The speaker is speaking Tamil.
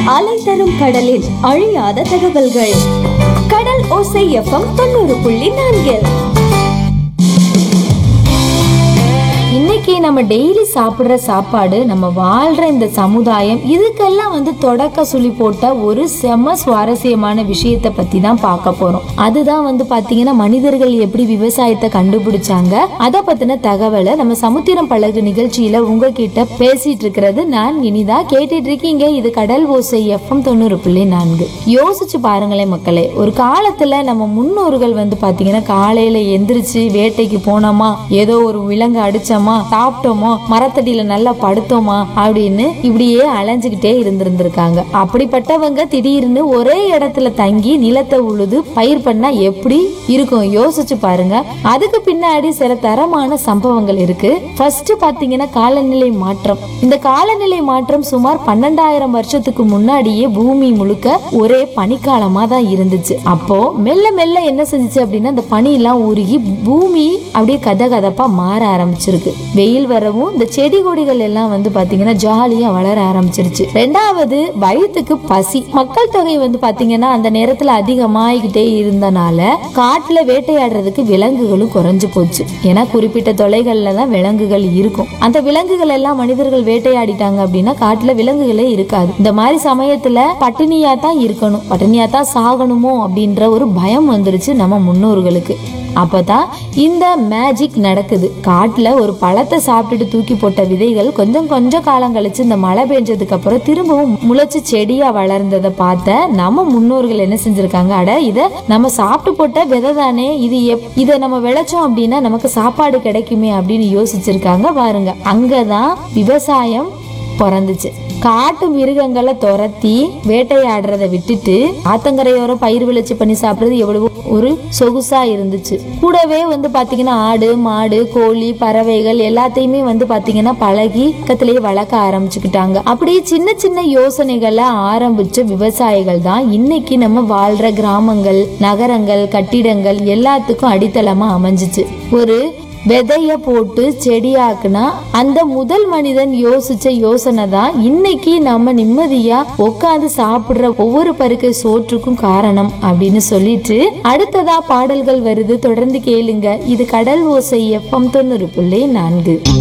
அலை தரும் கடலில் அழியாத தகவல்கள் கடல் ஓசை எஃப்எம் தொண்ணூறு புள்ளி நான்கில் இன்னைக்கு நம்ம டெய்லி சாப்பிடுற சாப்பாடு நம்ம வாழ்ற இந்த சமுதாயம் இதுக்கெல்லாம் வந்து தொடக்க சுழி போட்ட ஒரு செம சுவாரஸ்யமான விஷயத்தை பத்தி தான் பார்க்க போறோம் அதுதான் வந்து பாத்தீங்கன்னா மனிதர்கள் எப்படி விவசாயத்தை கண்டுபிடிச்சாங்க அதை பத்தின தகவலை நம்ம சமுத்திரம் பழகு நிகழ்ச்சியில உங்ககிட்ட பேசிட்டு இருக்கிறது நான் இனிதா கேட்டுட்டு இருக்கீங்க இது கடல் ஓசை எஃப்எம் தொண்ணூறு புள்ளி நான்கு யோசிச்சு பாருங்களேன் மக்களே ஒரு காலத்துல நம்ம முன்னோர்கள் வந்து பாத்தீங்கன்னா காலையில எந்திரிச்சு வேட்டைக்கு போனோமா ஏதோ ஒரு விலங்கு அடிச்சோமா சாப்பிட்டோமோ மரத்தடியில நல்லா படுத்தோமா அப்படின்னு இப்படியே அலைஞ்சுக்கிட்டே இருந்திருந்திருக்காங்க அப்படிப்பட்டவங்க திடீர்னு ஒரே இடத்துல தங்கி நிலத்தை உழுது பயிர் பண்ணா எப்படி இருக்கும் யோசிச்சு பாருங்க அதுக்கு பின்னாடி சில தரமான சம்பவங்கள் இருக்கு ஃபர்ஸ்ட் பாத்தீங்கன்னா காலநிலை மாற்றம் இந்த காலநிலை மாற்றம் சுமார் பன்னெண்டாயிரம் வருஷத்துக்கு முன்னாடியே பூமி முழுக்க ஒரே பனிக்காலமா தான் இருந்துச்சு அப்போ மெல்ல மெல்ல என்ன செஞ்சுச்சு அப்படின்னா இந்த பனி எல்லாம் உருகி பூமி அப்படியே கத கதப்பா மாற ஆரம்பிச்சிருக்கு வெயில் வரவும் இந்த செடி கொடிகள் எல்லாம் வந்து பாத்தீங்கன்னா ஜாலியா வளர ஆரம்பிச்சிருச்சு ரெண்டாவது வயிற்றுக்கு பசி மக்கள் தொகை வந்து பாத்தீங்கன்னா அந்த நேரத்துல அதிகமாகிக்கிட்டே இருந்தனால காட்டுல வேட்டையாடுறதுக்கு விலங்குகளும் குறைஞ்சு போச்சு ஏன்னா குறிப்பிட்ட தொலைகள்ல தான் விலங்குகள் இருக்கும் அந்த விலங்குகள் எல்லாம் மனிதர்கள் வேட்டையாடிட்டாங்க அப்படின்னா காட்டுல விலங்குகளே இருக்காது இந்த மாதிரி சமயத்துல பட்டினியா தான் இருக்கணும் பட்டினியா தான் சாகணுமோ அப்படின்ற ஒரு பயம் வந்துருச்சு நம்ம முன்னோர்களுக்கு அப்பதான் இந்த மேஜிக் நடக்குது காட்டுல ஒரு பழத்தை சாப்பிட்டுட்டு தூக்கி போட்ட விதைகள் கொஞ்சம் கொஞ்சம் காலம் கழிச்சு இந்த மழை பெஞ்சதுக்கு அப்புறம் திரும்பவும் முளைச்சு செடியா வளர்ந்ததை பார்த்த நம்ம முன்னோர்கள் என்ன செஞ்சிருக்காங்க அட இத நம்ம சாப்பிட்டு போட்ட விதை தானே இது எப் இதை நம்ம விளைச்சோம் அப்படின்னா நமக்கு சாப்பாடு கிடைக்குமே அப்படின்னு யோசிச்சிருக்காங்க பாருங்க அங்கதான் விவசாயம் பிறந்துச்சு காட்டு மிருகங்களை துரத்தி வேட்டையாடுறத விட்டுட்டு ஆத்தங்கரையோரம் பயிர் விளைச்சி பண்ணி சாப்பிடுறது எவ்வளவோ ஒரு சொகுசா இருந்துச்சு கூடவே வந்து பாத்தீங்கன்னா ஆடு மாடு கோழி பறவைகள் எல்லாத்தையுமே வந்து பாத்தீங்கன்னா பழகி பக்கத்திலேயே வளர்க்க ஆரம்பிச்சுக்கிட்டாங்க அப்படியே சின்ன சின்ன யோசனைகளை ஆரம்பிச்ச விவசாயிகள் தான் இன்னைக்கு நம்ம வாழ்ற கிராமங்கள் நகரங்கள் கட்டிடங்கள் எல்லாத்துக்கும் அடித்தளமா அமைஞ்சிச்சு ஒரு விதைய போட்டு செடியாக்குனா அந்த முதல் மனிதன் யோசிச்ச யோசனை தான் இன்னைக்கு நம்ம நிம்மதியா உட்காந்து சாப்பிடுற ஒவ்வொரு பருக்கை சோற்றுக்கும் காரணம் அப்படின்னு சொல்லிட்டு அடுத்ததா பாடல்கள் வருது தொடர்ந்து கேளுங்க இது கடல் ஓசை எஃப்எம் தொண்ணூறு புள்ளி நான்கு